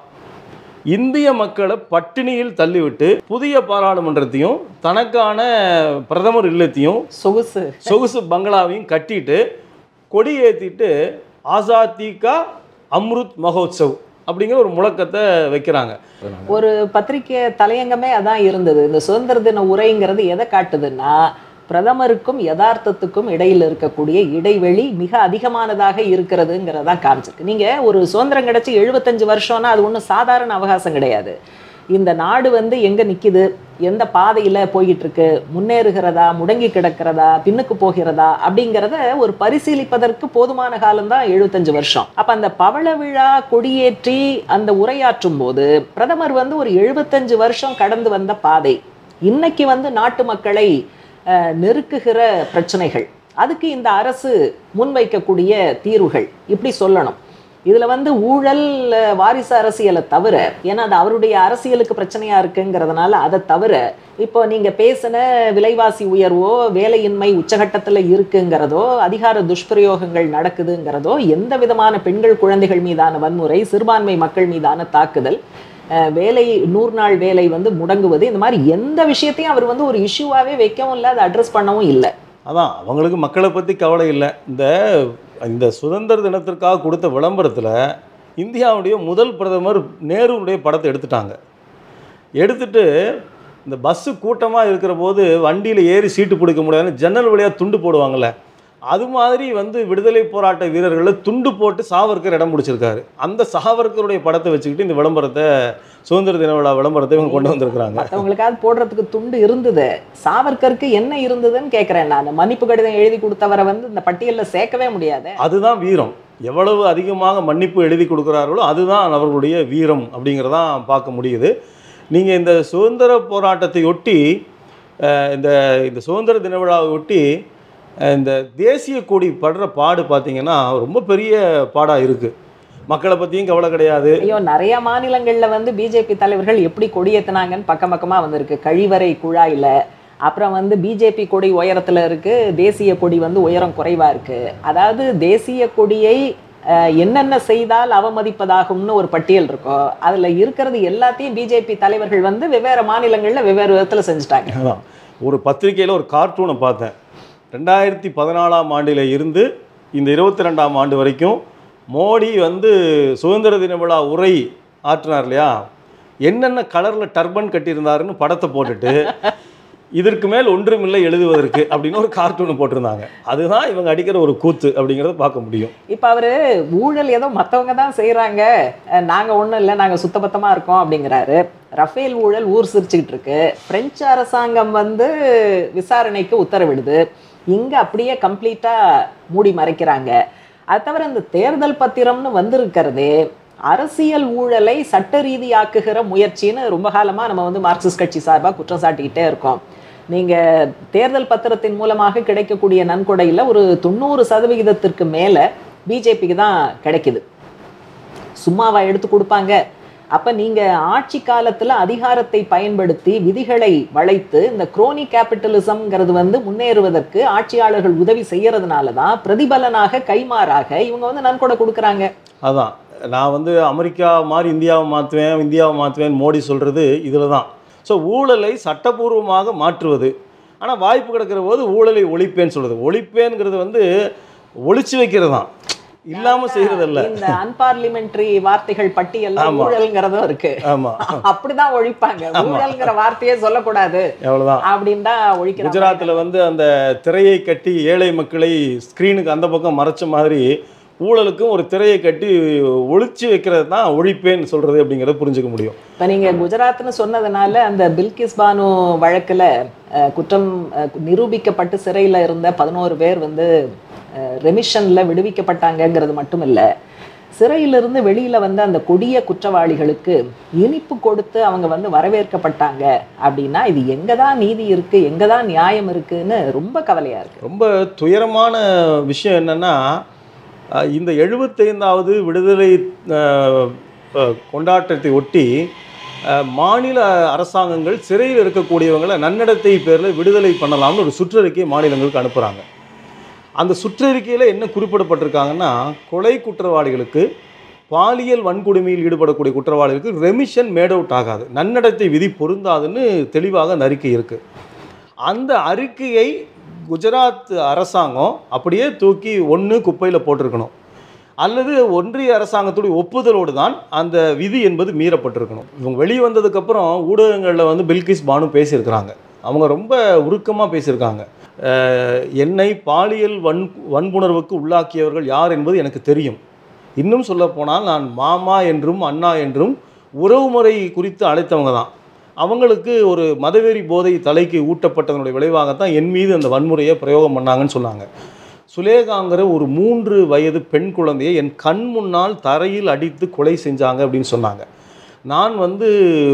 இந்திய மக்களை பட்டினியில் தள்ளிவிட்டு புதிய பாராளுமன்றத்தையும் தனக்கான பிரதமர் இல்லத்தையும் சொகுசு சொகுசு பங்களாவையும் கட்டிட்டு கொடி ஏற்றிட்டு ஆசாதி கா அம்ருத் மகோத்சவ் அப்படிங்கிற ஒரு முழக்கத்தை வைக்கிறாங்க ஒரு பத்திரிக்கை தலையங்கமே அதான் இருந்தது இந்த சுதந்திர தின உரைங்கிறது எதை காட்டுதுன்னா பிரதமருக்கும் யதார்த்தத்துக்கும் இடையில் இருக்கக்கூடிய இடைவெளி மிக அதிகமானதாக இருக்கிறதுங்கிறதான் காமிச்சிருக்கு நீங்க ஒரு சுதந்திரம் கிடைச்சி எழுபத்தஞ்சு வருஷம்னா அது ஒன்றும் சாதாரண அவகாசம் கிடையாது இந்த நாடு வந்து எங்க நிக்குது எந்த பாதையில போய்கிட்டு இருக்கு முன்னேறுகிறதா முடங்கி கிடக்கிறதா பின்னுக்கு போகிறதா அப்படிங்கிறத ஒரு பரிசீலிப்பதற்கு போதுமான காலம்தான் எழுபத்தஞ்சு வருஷம் அப்ப அந்த பவள விழா கொடியேற்றி அந்த உரையாற்றும் போது பிரதமர் வந்து ஒரு எழுபத்தஞ்சு வருஷம் கடந்து வந்த பாதை இன்னைக்கு வந்து நாட்டு மக்களை அஹ், நெருக்குகிற பிரச்சனைகள் அதுக்கு இந்த அரசு முன்வைக்கக்கூடிய தீர்வுகள் இப்படி சொல்லணும் இதுல வந்து ஊழல் அஹ், வாரிசு அரசியலை தவிர ஏன்னா அது அவருடைய அரசியலுக்கு பிரச்சனையா இருக்குங்கிறதுனால அதை தவிர இப்போ நீங்க பேசின விலைவாசி உயர்வோ வேலையின்மை உச்சகட்டத்துல இருக்குங்கிறதோ அதிகார துஷ்பிரயோகங்கள் நடக்குதுங்கிறதோ எந்த விதமான பெண்கள் குழந்தைகள் மீதான வன்முறை சிறுபான்மை மக்கள் மீதான தாக்குதல் அஹ், வேலை நூறு நாள் வேலை வந்து முடங்குவது இந்த மாதிரி எந்த விஷயத்தையும் அவர் வந்து ஒரு இஷ்யூவாகவே வைக்கவும் இல்லை அதை அட்ரஸ் பண்ணவும் இல்லை அதான் அவங்களுக்கு மக்களை பற்றி கவலை இல்லை இந்த இந்த சுதந்திர தினத்திற்காக கொடுத்த விளம்பரத்தில் இந்தியாவுடைய முதல் பிரதமர் நேருவுடைய படத்தை எடுத்துட்டாங்க எடுத்துட்டு இந்த பஸ்ஸு கூட்டமாக இருக்கிற போது வண்டியில் ஏறி சீட்டு பிடிக்க முடியாதுன்னு ஜன்னல் வழியாக துண்டு போடுவாங்கள்ல அது மாதிரி வந்து விடுதலை போராட்ட வீரர்களை துண்டு போட்டு சாவர்கர் இடம் பிடிச்சிருக்காரு அந்த சாவர்கருடைய படத்தை வச்சுக்கிட்டு இந்த விளம்பரத்தை சுதந்திர தின விழா விளம்பரத்தை இவங்க கொண்டு வந்திருக்கிறாங்க மற்றவங்களுக்காவது போடுறதுக்கு துண்டு இருந்தது சாவர்கருக்கு என்ன இருந்ததுன்னு கேட்குறேன் நான் மன்னிப்பு கடிதம் எழுதி கொடுத்தவரை வந்து இந்த பட்டியலில் சேர்க்கவே முடியாது அதுதான் வீரம் எவ்வளவு அதிகமாக மன்னிப்பு எழுதி கொடுக்குறார்களோ அதுதான் அவர்களுடைய வீரம் அப்படிங்கிறதான் பார்க்க முடியுது நீங்கள் இந்த சுதந்திர போராட்டத்தை ஒட்டி அஹ், இந்த இந்த சுதந்திர தின விழாவை ஒட்டி அஹ், இந்த தேசிய கொடி படுற பாடு பார்த்தீங்கன்னா ரொம்ப பெரிய பாடாக இருக்குது மக்களை பற்றியும் கவலை கிடையாது ஐயோ நிறைய மாநிலங்கள்ல வந்து பிஜேபி தலைவர்கள் எப்படி கொடியேத்துனாங்கன்னு பக்கம் பக்கமா வந்திருக்கு கழிவறை குழாயில அப்புறம் வந்து பிஜேபி கொடி உயரத்துல இருக்கு தேசிய கொடி வந்து உயரம் குறைவா இருக்கு அதாவது தேசிய கொடியை அஹ், என்னென்ன செய்தால் அவமதிப்பதாகும்னு ஒரு பட்டியல் இருக்கும் அதுல இருக்கிறது எல்லாத்தையும் பிஜேபி தலைவர்கள் வந்து வெவ்வேறு மாநிலங்கள்ல வெவ்வேறு விதத்துல செஞ்சுட்டாங்க அதான் ஒரு பத்திரிக்கையில் ஒரு கார்ட்டூனை பார்த்தேன் ரெண்டாயிரத்தி பதினாலாம் ஆண்டில் இருந்து இந்த இருபத்தி ரெண்டாம் ஆண்டு வரைக்கும் மோடி வந்து சுதந்திர தின விழா உரை ஆற்றினார் இல்லையா என்னென்ன கலரில் டர்பன் கட்டியிருந்தாருன்னு படத்தை போட்டுட்டு இதற்கு மேல் ஒன்றுமில்லை எழுதுவதற்கு அப்படின்னு ஒரு கார்ட்டூன் போட்டிருந்தாங்க அதுதான் இவங்க அடிக்கிற ஒரு கூத்து அப்படிங்கிறத பார்க்க முடியும் இப்போ அவரு ஊழல் ஏதோ மற்றவங்க தான் செய்கிறாங்க நாங்க ஒன்றும் இல்லை நாங்க சுத்தபத்தமா இருக்கோம் அப்படிங்கிறாரு ரஃபேல் ஊழல் ஊர் சிரிச்சுக்கிட்டு இருக்கு பிரெஞ்சு அரசாங்கம் வந்து விசாரணைக்கு உத்தரவிடுது இங்க அப்படியே கம்ப்ளீட்டா மூடி மறைக்கிறாங்க அது தவிர இந்த தேர்தல் பத்திரம்னு வந்திருக்கிறதே அரசியல் ஊழலை சட்ட ரீதியாக்குகிற முயற்சின்னு ரொம்ப காலமா நம்ம வந்து மார்க்சிஸ்ட் கட்சி சார்பா குற்றம் சாட்டிக்கிட்டே இருக்கோம் நீங்க தேர்தல் பத்திரத்தின் மூலமாக கிடைக்கக்கூடிய நன்கொடையில ஒரு தொண்ணூறு சதவிகிதத்திற்கு மேல பிஜேபிக்கு தான் கிடைக்குது சும்மாவா எடுத்து கொடுப்பாங்க அப்ப நீங்க ஆட்சி காலத்துல அதிகாரத்தை பயன்படுத்தி விதிகளை வளைத்து இந்த குரோனி கேபிட்டலிசம்ங்கிறது வந்து முன்னேறுவதற்கு ஆட்சியாளர்கள் உதவி செய்யறதுனால தான் பிரதிபலனாக கைமாறாக இவங்க வந்து நன்கொடை கொடுக்குறாங்க அதான் நான் வந்து அமெரிக்கா மாதிரி இந்தியாவை மாற்றுவேன் இந்தியாவை மாற்றுவேன் மோடி சொல்கிறது இதில் தான் ஸோ ஊழலை சட்டபூர்வமாக மாற்றுவது ஆனால் வாய்ப்பு கிடைக்கிற போது ஊழலை ஒழிப்பேன்னு சொல்கிறது ஒழிப்பேன்ங்கிறது வந்து ஒழிச்சு வைக்கிறது தான் இல்லாமல் செய்கிறதல்ல இந்த அன்பார்லிமெண்ட்ரி வார்த்தைகள் பட்டியல்ல ஆமா. ஊழல்ங்கிறதும் இருக்கு ஆமாம் அப்படிதான் ஒழிப்பாங்க ஊழல்ங்கிற வார்த்தையே சொல்லக்கூடாது எவ்வளோதான் அப்படின்னு தான் ஒழிக்கிறாங்க குஜராத்தில் வந்து அந்த திரையை கட்டி ஏழை மக்களை ஸ்க்ரீனுக்கு அந்த பக்கம் மறைச்ச மாதிரி ஊழலுக்கும் ஒரு திரையை கட்டி ஒழிச்சு வைக்கிறது தான் ஒழிப்பேன்னு சொல்கிறது அப்படிங்கிறத புரிஞ்சுக்க முடியும் இப்போ நீங்கள் குஜராத்னு சொன்னதுனால அந்த பில்கிஸ் பானு வழக்கில் குற்றம் அஹ், நிரூபிக்கப்பட்டு சிறையில் இருந்த பதினோரு பேர் வந்து ரெமிஷனில் விடுவிக்கப்பட்டாங்கங்கிறது மட்டும் இல்லை சிறையிலிருந்து வெளியில் வந்த அந்த கொடிய குற்றவாளிகளுக்கு இனிப்பு கொடுத்து அவங்க வந்து வரவேற்கப்பட்டாங்க அப்படின்னா இது எங்கே தான் நீதி இருக்குது எங்கே தான் நியாயம் இருக்குன்னு ரொம்ப கவலையாக இருக்குது ரொம்ப துயரமான விஷயம் என்னென்னா அஹ், இந்த எழுபத்தைந்தாவது விடுதலை அஹ், அஹ், கொண்டாட்டத்தை ஒட்டி அஹ், மாநில அரசாங்கங்கள் சிறையில் இருக்கக்கூடியவங்களை நன்னடத்தை பேரில் விடுதலை பண்ணலாம்னு ஒரு சுற்றறிக்கையை மாநிலங்களுக்கு அனுப்புகிறாங்க அந்த சுற்றறிக்கையில் என்ன குறிப்பிடப்பட்டிருக்காங்கன்னா கொலை குற்றவாளிகளுக்கு பாலியல் வன்கொடுமையில் ஈடுபடக்கூடிய குற்றவாளிகளுக்கு ரெமிஷன் மேட் அவுட் ஆகாது நன்னடத்தை விதி பொருந்தாதுன்னு தெளிவாக அந்த அறிக்கை இருக்குது அந்த அறிக்கையை குஜராத் அரசாங்கம் அப்படியே தூக்கி ஒன்று குப்பையில் போட்டிருக்கணும் அல்லது ஒன்றிய அரசாங்கத்துடைய ஒப்புதலோடு தான் அந்த விதி என்பது மீறப்பட்டிருக்கணும் இவங்க வெளியே வந்ததுக்கப்புறம் ஊடகங்களில் வந்து பில்கிஸ் பானு பேசியிருக்கிறாங்க அவங்க ரொம்ப உருக்கமாக பேசியிருக்காங்க அஹ், என்னை பாலியல் வன் வன்புணர்வுக்கு உள்ளாக்கியவர்கள் யார் என்பது எனக்கு தெரியும் இன்னும் சொல்லப்போனால் நான் மாமா என்றும் அண்ணா என்றும் உறவுமுறை குறித்து அழைத்தவங்க தான் அவங்களுக்கு ஒரு மதவெறி போதை தலைக்கு ஊட்டப்பட்டதனுடைய விளைவாகத்தான் என் மீது அந்த வன்முறையை பிரயோகம் பண்ணாங்கன்னு சொன்னாங்க சுலேகாங்கிற ஒரு மூன்று வயது பெண் குழந்தையை என் கண் முன்னால் தரையில் அடித்து கொலை செஞ்சாங்க அப்படின்னு சொன்னாங்க நான் வந்து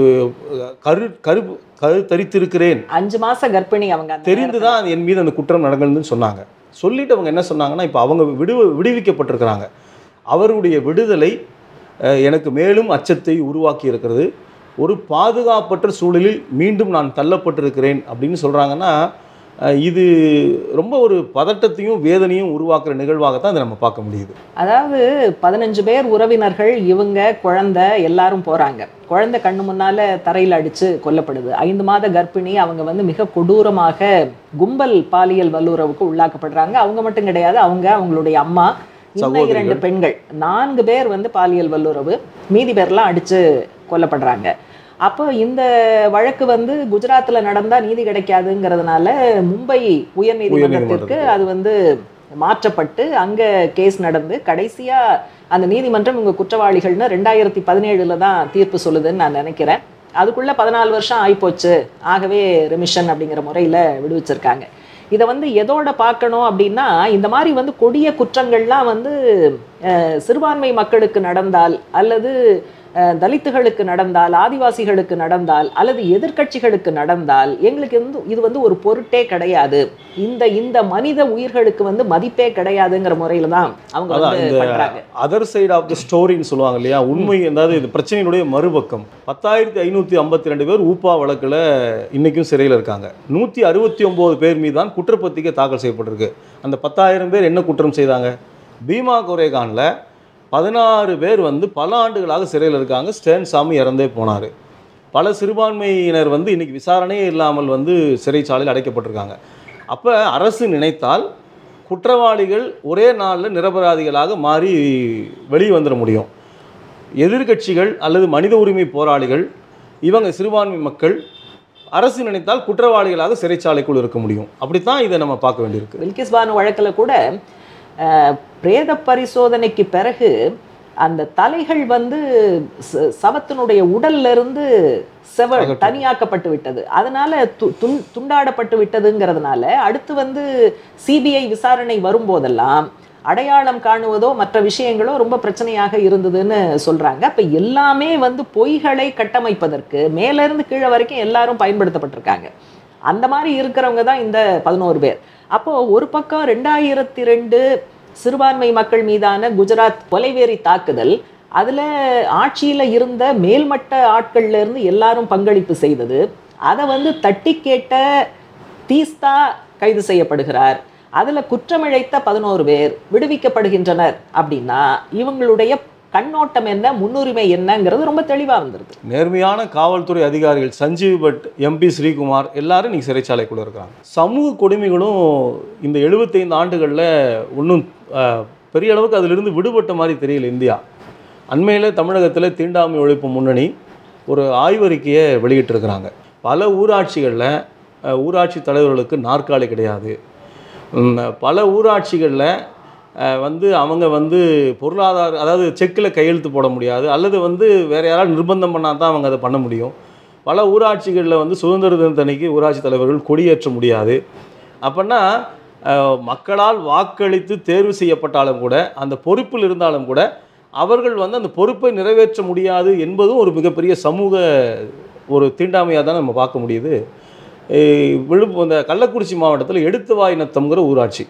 கரு கரு கரு தரித்திருக்கிறேன் அஞ்சு மாச கர்ப்பிணி அவங்க அந்த தெரிந்து தான் என் மீது அந்த குற்றம் நடந்ததுன்னு சொன்னாங்க சொல்லிட்டு அவங்க என்ன சொன்னாங்கன்னா இப்போ அவங்க விடு விடுவிக்கப்பட்டிருக்கிறாங்க அவருடைய விடுதலை அஹ், எனக்கு மேலும் அச்சத்தை உருவாக்கி இருக்கிறது ஒரு பாதுகாப்பற்ற சூழலில் மீண்டும் நான் தள்ளப்பட்டிருக்கிறேன் அப்படின்னு சொல்கிறாங்கன்னா அஹ், இது ரொம்ப ஒரு பதட்டத்தையும் வேதனையும் உருவாக்குற நிகழ்வாகத்தான் இதை நம்ம பார்க்க முடியுது அதாவது பதினஞ்சு பேர் உறவினர்கள் இவங்க குழந்தை எல்லாரும் போறாங்க குழந்தை கண்ணு முன்னால தரையில் அடிச்சு கொல்லப்படுது ஐந்து மாத கர்ப்பிணி அவங்க வந்து மிக கொடூரமாக கும்பல் பாலியல் வல்லுறவுக்கு உள்ளாக்கப்படுறாங்க அவங்க மட்டும் கிடையாது அவங்க அவங்களுடைய அம்மா இன்னும் சகோதரிகள். இரண்டு பெண்கள் நான்கு பேர் வந்து பாலியல் வல்லுறவு மீதி பேர்லாம் அடிச்சு கொல்லப்படுறாங்க அப்போ இந்த வழக்கு வந்து குஜராத்ல நடந்தா நீதி கிடைக்காதுங்கிறதுனால மும்பை உயர்நீதிமன்றத்திற்கு உயர்நீதிமன்றத்துக்கு. அது வந்து மாற்றப்பட்டு அங்க கேஸ் நடந்து கடைசியா அந்த நீதிமன்றம் இவங்க குற்றவாளிகள்னு ரெண்டாயிரத்தி பதினேழுல தான் தீர்ப்பு சொல்லுதுன்னு நான் நினைக்கிறேன் அதுக்குள்ள பதினாலு வருஷம் ஆயிப்போச்சு ஆகவே ரெமிஷன் அப்படிங்கிற முறையில விடுவிச்சிருக்காங்க இதை வந்து எதோட பார்க்கணும் அப்படின்னா இந்த மாதிரி வந்து கொடிய குற்றங்கள்லாம் வந்து அஹ், சிறுபான்மை மக்களுக்கு நடந்தால் அல்லது அஹ், தலித்துகளுக்கு நடந்தால் ஆதிவாசிகளுக்கு நடந்தால் அல்லது எதிர்க்கட்சிகளுக்கு நடந்தால் எங்களுக்கு வந்து இது வந்து ஒரு பொருட்டே கிடையாது இந்த இந்த மனித உயிர்களுக்கு வந்து மதிப்பே கிடையாதுங்கிற முறையில தான் அவங்க அதான் வந்து இந்த பண்றாங்க அதர் சைடு ஆஃப் த ஸ்டோரின்னு சொல்லுவாங்க இல்லையா உண்மை அதாவது இது பிரச்சனையினுடைய மறுபக்கம் பத்தாயிரத்தி ஐநூற்றி ஐம்பத்தி ரெண்டு பேர் ஊப்பா வழக்கில் இன்றைக்கும் சிறையில் இருக்காங்க நூற்றி அறுபத்தி ஒம்பது பேர் மீது தான் குற்றப்பத்திரிகை தாக்கல் செய்யப்பட்டிருக்கு அந்த பத்தாயிரம் பேர் என்ன குற்றம் செய்தாங்க பீமா கொரேகானில் பதினாறு பேர் வந்து பல ஆண்டுகளாக சிறையில் இருக்காங்க ஸ்டேன் சாமி இறந்தே போனார் பல சிறுபான்மையினர் வந்து இன்னைக்கு விசாரணையே இல்லாமல் வந்து சிறைச்சாலையில் அடைக்கப்பட்டிருக்காங்க அப்போ அரசு நினைத்தால் குற்றவாளிகள் ஒரே நாளில் நிரபராதிகளாக மாறி வெளியே வந்துட முடியும் எதிர்க்கட்சிகள் அல்லது மனித உரிமை போராளிகள் இவங்க சிறுபான்மை மக்கள் அரசு நினைத்தால் குற்றவாளிகளாக சிறைச்சாலைக்குள் இருக்க முடியும் அப்படித்தான் இதை நம்ம பார்க்க வேண்டியிருக்கு வில்கிஸ் பானு வழக்குல கூட அஹ், பிரேத பரிசோதனைக்கு பிறகு அந்த தலைகள் வந்து ச- சவத்தினுடைய உடல்ல இருந்து செவல் அகற்று. தனியாக்கப்பட்டு விட்டது அதனால து- துண்- துண்டாடப்பட்டு விட்டதுங்கிறதுனால அடுத்து வந்து சிபிஐ விசாரணை வரும்போதெல்லாம் அடையாளம் காணுவதோ மற்ற விஷயங்களோ ரொம்ப பிரச்சனையாக இருந்ததுன்னு சொல்றாங்க அப்ப எல்லாமே வந்து பொய்களை கட்டமைப்பதற்கு மேல இருந்து கீழே வரைக்கும் எல்லாரும் பயன்படுத்தப்பட்டிருக்காங்க அந்த மாதிரி இருக்கிறவங்க தான் இந்த பதினோரு பேர் அப்போ ஒரு பக்கம் ரெண்டாயிரத்தி ரெண்டு சிறுபான்மை மக்கள் மீதான குஜராத் கொலைவேறி தாக்குதல் அதுல ஆட்சியில இருந்த மேல்மட்ட ஆட்கள்ல இருந்து எல்லாரும் பங்களிப்பு செய்தது அதை வந்து தட்டி கேட்ட தீஸ்தா கைது செய்யப்படுகிறார் அதுல குற்றமிழைத்த பதினோரு பேர் விடுவிக்கப்படுகின்றனர் அப்படின்னா இவங்களுடைய கண்ணோட்டம் என்ன முன்னுரிமை என்னங்கிறது ரொம்ப தெளிவா வந்துருது நேர்மையான காவல்துறை அதிகாரிகள் சஞ்சீவ் பட் எம்பி ஸ்ரீகுமார் எல்லாரும் இன்னைக்கு சிறைச்சாலைக்குள்ள இருக்காங்க சமூக கொடுமைகளும் இந்த 75 ஆண்டுகளில் ஒன்றும் பெரிய அளவுக்கு அதிலிருந்து விடுபட்ட மாதிரி தெரியல இந்தியா அண்மையில் தமிழகத்தில் தீண்டாமை ஒழிப்பு முன்னணி ஒரு ஆய்வறிக்கையை வெளியிட்டிருக்கிறாங்க பல ஊராட்சிகளில் ஊராட்சி தலைவர்களுக்கு நாற்காலி கிடையாது உம், பல ஊராட்சிகளில் வந்து அவங்க வந்து பொருளாதார அதாவது செக்கில் கையெழுத்து போட முடியாது அல்லது வந்து வேறு யாராவது நிர்பந்தம் பண்ணால் தான் அவங்க அதை பண்ண முடியும் பல ஊராட்சிகளில் வந்து சுதந்திர தினத்தன்னைக்கு ஊராட்சி தலைவர்கள் கொடியேற்ற முடியாது அப்படின்னா அஹ், மக்களால் வாக்களித்து தேர்வு செய்யப்பட்டாலும் கூட அந்த பொறுப்பில் இருந்தாலும் கூட அவர்கள் வந்து அந்த பொறுப்பை நிறைவேற்ற முடியாது என்பதும் ஒரு மிகப்பெரிய சமூக ஒரு தீண்டாமையாக தான் நம்ம பார்க்க முடியுது அஹ், விழுப்பு இந்த கள்ளக்குறிச்சி மாவட்டத்தில் எடுத்துவாய் நத்தம்ங்கிற ஊராட்சி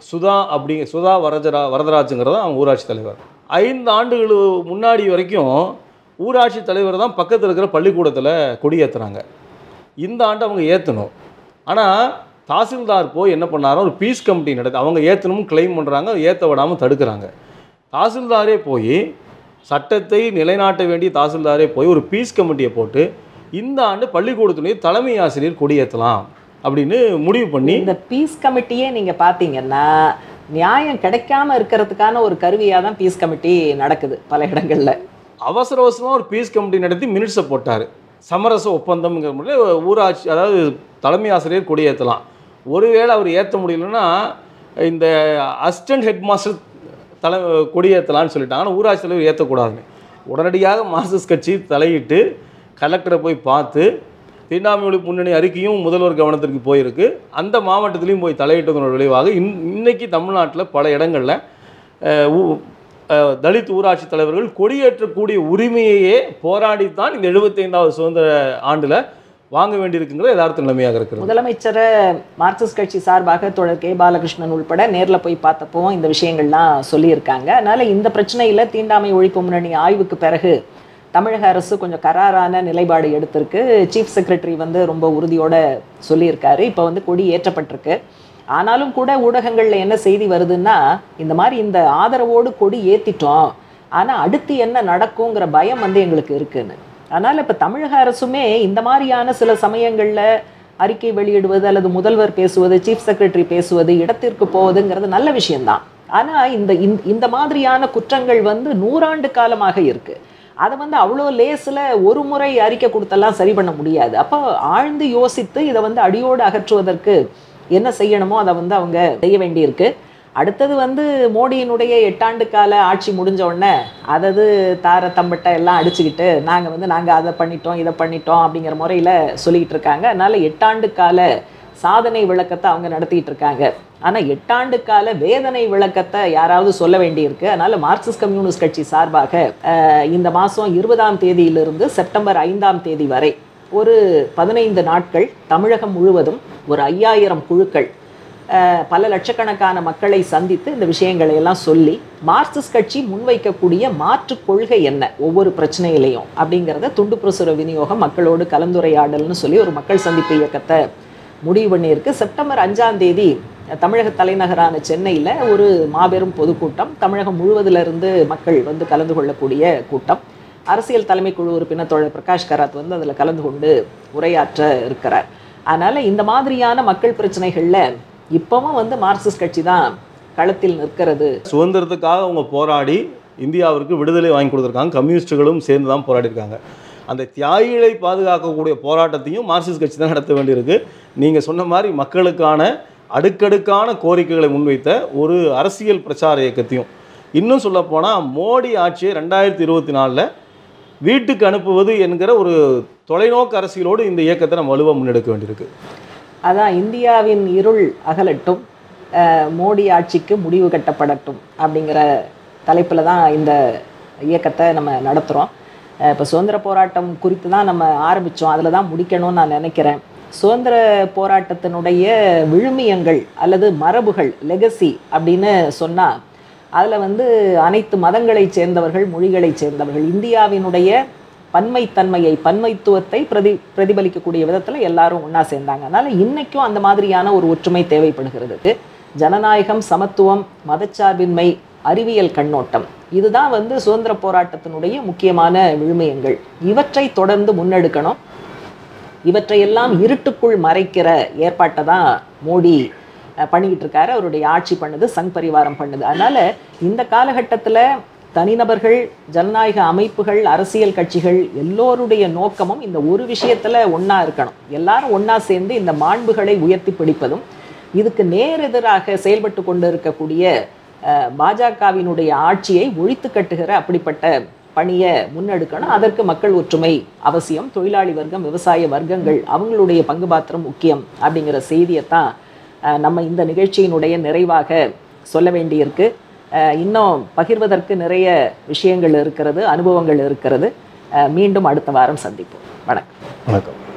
சுதா அப்படி சுதா வரதரா வரதராஜுங்கிறது அவங்க ஊராட்சி தலைவர் ஐந்து ஆண்டுகள் முன்னாடி வரைக்கும் ஊராட்சி தலைவர் தான் பக்கத்தில் இருக்கிற பள்ளிக்கூடத்தில் கொடியேற்றுறாங்க இந்த ஆண்டு அவங்க ஏற்றணும் ஆனால் தாசில்தார் போய் என்ன பண்ணாரோ ஒரு பீஸ் கமிட்டி நடத்து அவங்க ஏற்றணும் கிளைம் பண்ணுறாங்க ஏற்ற விடாமல் தடுக்கிறாங்க தாசில்தாரே போய் சட்டத்தை நிலைநாட்ட வேண்டிய தாசில்தாரே போய் ஒரு பீஸ் கமிட்டியை போட்டு இந்த ஆண்டு பள்ளிக்கூடத்துடைய தலைமை ஆசிரியர் கொடியேற்றலாம் அப்படின்னு முடிவு பண்ணி இந்த பீஸ் கமிட்டியே நீங்க பாத்தீங்கன்னா நியாயம் கிடைக்காம இருக்கிறதுக்கான ஒரு கருவியா தான் பீஸ் கமிட்டி நடக்குது பல இடங்கள்ல அவசர அவசரமாக ஒரு பீஸ் கமிட்டி நடத்தி மினிட்ஸை போட்டார் சமரச ஒப்பந்தம்ங்கிற முறையில் ஊராட்சி அதாவது தலைமை ஆசிரியர் கொடியேற்றலாம் ஒருவேளை அவர் ஏற்ற முடியலன்னா இந்த அசிஸ்டன்ட் ஹெட் மாஸ்டர் தலை கொடியேற்றலாம்னு சொல்லிட்டாங்க ஆனால் ஊராட்சி தலைவர் ஏற்றக்கூடாதுன்னு உடனடியாக மார்க்சிஸ்ட் கட்சி தலையிட்டு கலெக்டரை போய் பார்த்து தீண்டாமை ஒழிப்பு முன்னணி அறிக்கையும் முதல்வர் கவனத்திற்கு போயிருக்கு அந்த மாவட்டத்திலையும் போய் தலையிட்டதனோட விளைவாக இன் இன்னைக்கு தமிழ்நாட்டில் பல இடங்களில் அஹ், ஊ- அஹ், தலித் ஊராட்சி தலைவர்கள் கொடியேற்றக்கூடிய உரிமையையே போராடித்தான் இந்த எழுபத்தைந்தாவது சுதந்திர ஆண்டில் வாங்க வேண்டியிருக்குங்கிற யதார்த்த நிலைமையாக இருக்கிறது முதலமைச்சரை மார்க்சிஸ்ட் கட்சி சார்பாக தோழர் கே பாலகிருஷ்ணன் உள்பட நேர்ல போய் பார்த்தப்போ இந்த விஷயங்கள்லாம் சொல்லியிருக்காங்க அதனால இந்த பிரச்சனையில தீண்டாமை ஒழிப்பு முன்னணி ஆய்வுக்கு பிறகு தமிழக அரசு கொஞ்சம் கராரான நிலைப்பாடு எடுத்திருக்கு சீஃப் செக்ரட்டரி வந்து ரொம்ப உறுதியோட சொல்லியிருக்காரு இப்போ வந்து கொடி ஏற்றப்பட்டிருக்கு ஆனாலும் கூட ஊடகங்கள்ல என்ன செய்தி வருதுன்னா இந்த மாதிரி இந்த ஆதரவோடு கொடி ஏத்திட்டோம் ஆனா அடுத்து என்ன நடக்குங்கிற பயம் வந்து எங்களுக்கு இருக்குன்னு அதனால இப்ப தமிழக அரசுமே இந்த மாதிரியான சில சமயங்கள்ல அறிக்கை வெளியிடுவது அல்லது முதல்வர் பேசுவது சீஃப் செக்ரட்டரி பேசுவது இடத்திற்கு போவதுங்கிறது நல்ல விஷயம்தான் ஆனா இந்த இந்த- இந்த மாதிரியான குற்றங்கள் வந்து நூறாண்டு காலமாக இருக்கு அதை வந்து அவ்வளோ லேசில் ஒரு முறை அறிக்கை கொடுத்தெல்லாம் சரி பண்ண முடியாது அப்போ ஆழ்ந்து யோசித்து இதை வந்து அடியோடு அகற்றுவதற்கு என்ன செய்யணுமோ அதை வந்து அவங்க செய்ய வேண்டியிருக்கு அடுத்தது வந்து மோடியினுடைய எட்டாண்டு கால ஆட்சி முடிஞ்ச உடனே அதது தார தம்பட்டை எல்லாம் அடிச்சுக்கிட்டு நாங்கள் வந்து நாங்கள் அதை பண்ணிட்டோம் இதை பண்ணிட்டோம் அப்படிங்கிற முறையில் சொல்லிக்கிட்டு இருக்காங்க அதனால எட்டாண்டு கால சாதனை விளக்கத்தை அவங்க நடத்திட்டு இருக்காங்க ஆனால் எட்டாண்டு கால வேதனை விளக்கத்தை யாராவது சொல்ல வேண்டியிருக்கு அதனால மார்க்சிஸ்ட் கம்யூனிஸ்ட் கட்சி சார்பாக அஹ், இந்த மாதம் இருபதாம் தேதியிலிருந்து செப்டம்பர் ஐந்தாம் தேதி வரை ஒரு பதினைந்து நாட்கள் தமிழகம் முழுவதும் ஒரு ஐயாயிரம் குழுக்கள் அஹ், பல லட்சக்கணக்கான மக்களை சந்தித்து இந்த விஷயங்களை எல்லாம் சொல்லி மார்க்சிஸ்ட் கட்சி முன்வைக்கக்கூடிய மாற்று கொள்கை என்ன ஒவ்வொரு பிரச்சனையிலையும் அப்படிங்கிறத துண்டு பிரசுர விநியோகம் மக்களோடு கலந்துரையாடல்னு சொல்லி ஒரு மக்கள் சந்திப்பு இயக்கத்தை முடிவு பண்ணியிருக்கு செப்டம்பர் அஞ்சாம் தேதி தமிழக தலைநகரான சென்னையில் ஒரு மாபெரும் பொதுக்கூட்டம் தமிழகம் முழுவதிலிருந்து மக்கள் வந்து கலந்து கொள்ளக்கூடிய கூட்டம் அரசியல் தலைமை குழு உறுப்பினர் தோழர் பிரகாஷ் கராத் வந்து அதில் கலந்து கொண்டு உரையாற்ற இருக்கிறார் அதனால இந்த மாதிரியான மக்கள் பிரச்சனைகளில் இப்பவும் வந்து மார்க்சிஸ்ட் கட்சி தான் களத்தில் நிற்கிறது சுதந்திரத்துக்காக அவங்க போராடி இந்தியாவிற்கு விடுதலை வாங்கி கொடுத்துருக்காங்க கம்யூனிஸ்டுகளும் சேர்ந்து தான் போராடிருக்காங்க அந்த தியாகிகளை பாதுகாக்கக்கூடிய போராட்டத்தையும் மார்க்சிஸ்ட் கட்சி தான் நடத்த வேண்டியிருக்கு நீங்கள் சொன்ன மாதிரி மக்களுக்கான அடுக்கடுக்கான கோரிக்கைகளை முன்வைத்த ஒரு அரசியல் பிரச்சார இயக்கத்தையும் இன்னும் சொல்லப்போனால் மோடி ஆட்சியை ரெண்டாயிரத்தி இருபத்தி நாலில் வீட்டுக்கு அனுப்புவது என்கிற ஒரு தொலைநோக்கு அரசியலோடு இந்த இயக்கத்தை நம்ம வலுவாக முன்னெடுக்க வேண்டியிருக்கு அதான் இந்தியாவின் இருள் அகலட்டும் அஹ், மோடி ஆட்சிக்கு முடிவு கட்டப்படட்டும் அப்படிங்கிற தலைப்பில் தான் இந்த இயக்கத்தை நம்ம நடத்துகிறோம் இப்போ சுதந்திர போராட்டம் குறித்து தான் நம்ம ஆரம்பித்தோம் அதில் தான் முடிக்கணும்னு நான் நினைக்கிறேன் சுதந்திர போராட்டத்தினுடைய விழுமியங்கள் அல்லது மரபுகள் லெகசி அப்படின்னு சொன்னால் அதில் வந்து அனைத்து மதங்களைச் சேர்ந்தவர்கள் மொழிகளைச் சேர்ந்தவர்கள் இந்தியாவினுடைய பன்மைத்தன்மையை பன்மைத்துவத்தை பிரதி பிரதிபலிக்கக்கூடிய விதத்தில் எல்லாரும் ஒன்றா சேர்ந்தாங்க அதனால் இன்னைக்கும் அந்த மாதிரியான ஒரு ஒற்றுமை தேவைப்படுகிறது ஜனநாயகம் சமத்துவம் மதச்சார்பின்மை அறிவியல் கண்ணோட்டம் இதுதான் வந்து சுதந்திர போராட்டத்தினுடைய முக்கியமான விழுமியங்கள் இவற்றை தொடர்ந்து முன்னெடுக்கணும் இவற்றையெல்லாம் இருட்டுக்குள் மறைக்கிற ஏற்பாட்டை தான் மோடி அஹ், பண்ணிக்கிட்டு இருக்காரு அவருடைய ஆட்சி பண்ணுது சங் பரிவாரம் பண்ணுது அதனால இந்த காலகட்டத்தில் தனிநபர்கள் ஜனநாயக அமைப்புகள் அரசியல் கட்சிகள் எல்லோருடைய நோக்கமும் இந்த ஒரு விஷயத்துல ஒண்ணா இருக்கணும் எல்லாரும் ஒண்ணா சேர்ந்து இந்த மாண்புகளை உயர்த்தி பிடிப்பதும் இதுக்கு நேர் எதிராக செயல்பட்டு கொண்டு இருக்கக்கூடிய அஹ், பாஜகவினுடைய ஆட்சியை ஒழித்து கட்டுகிற அப்படிப்பட்ட பணியை முன்னெடுக்கணும் அதற்கு மக்கள் ஒற்றுமை அவசியம் தொழிலாளி வர்க்கம் விவசாய வர்க்கங்கள் அவங்களுடைய பங்கு பாத்திரம் முக்கியம் அப்படிங்கிற செய்தியைத்தான் அஹ், நம்ம இந்த நிகழ்ச்சியினுடைய நிறைவாக சொல்ல வேண்டியிருக்கு அஹ், இன்னும் பகிர்வதற்கு நிறைய விஷயங்கள் இருக்கிறது அனுபவங்கள் இருக்கிறது அஹ், மீண்டும் அடுத்த வாரம் சந்திப்போம் வணக்கம் வணக்கம்